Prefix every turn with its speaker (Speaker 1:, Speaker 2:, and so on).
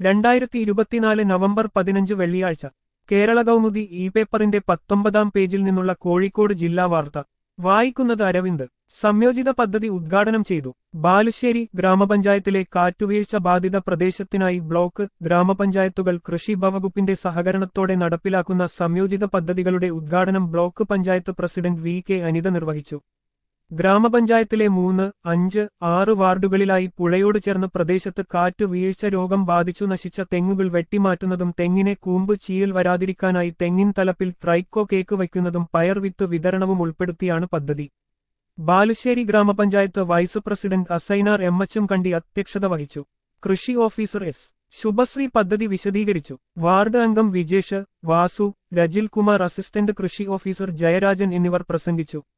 Speaker 1: രണ്ടായിരത്തി ഇരുപത്തിനാല് നവംബർ പതിനഞ്ച് വെള്ളിയാഴ്ച കേരള കൗമുദി ഇ പേപ്പറിന്റെ പത്തൊമ്പതാം പേജിൽ നിന്നുള്ള കോഴിക്കോട് ജില്ലാ വാർത്ത വായിക്കുന്നത് അരവിന്ദ് സംയോജിത പദ്ധതി ഉദ്ഘാടനം ചെയ്തു ബാലുശ്ശേരി ഗ്രാമപഞ്ചായത്തിലെ കാറ്റുവീഴ്ച ബാധിത പ്രദേശത്തിനായി ബ്ലോക്ക് ഗ്രാമപഞ്ചായത്തുകൾ കൃഷി വകുപ്പിന്റെ സഹകരണത്തോടെ നടപ്പിലാക്കുന്ന സംയോജിത പദ്ധതികളുടെ ഉദ്ഘാടനം block panchayat president V K Anitha നിർവഹിച്ചു ഗ്രാമപഞ്ചായത്തിലെ മൂന്ന് അഞ്ച് ആറ് വാർഡുകളിലായി പുഴയോട് ചേർന്ന് പ്രദേശത്ത് കാറ്റ് വീഴ്ച രോഗം ബാധിച്ചു നശിച്ച തെങ്ങുകൾ വെട്ടിമാറ്റുന്നതും തെങ്ങിനെ കൂമ്പ് ചീയൽ വരാതിരിക്കാനായി തെങ്ങിൻ തലപ്പിൽ ട്രൈക്കോ കേക്ക് വയ്ക്കുന്നതും പയർവിത്ത് വിതരണവും ഉൾപ്പെടുത്തിയാണ് പദ്ധതി Balussery grama panchayat vice president Asainar M H Kandi അധ്യക്ഷത വഹിച്ചു കൃഷി ഓഫീസർ എസ് ശുഭശ്രീ പദ്ധതി വിശദീകരിച്ചു വാർഡ് അംഗം വിജേഷ് വാസു രജിൽ കുമാർ അസിസ്റ്റന്റ് കൃഷി ഓഫീസർ ജയരാജൻ എന്നിവർ പ്രസംഗിച്ചു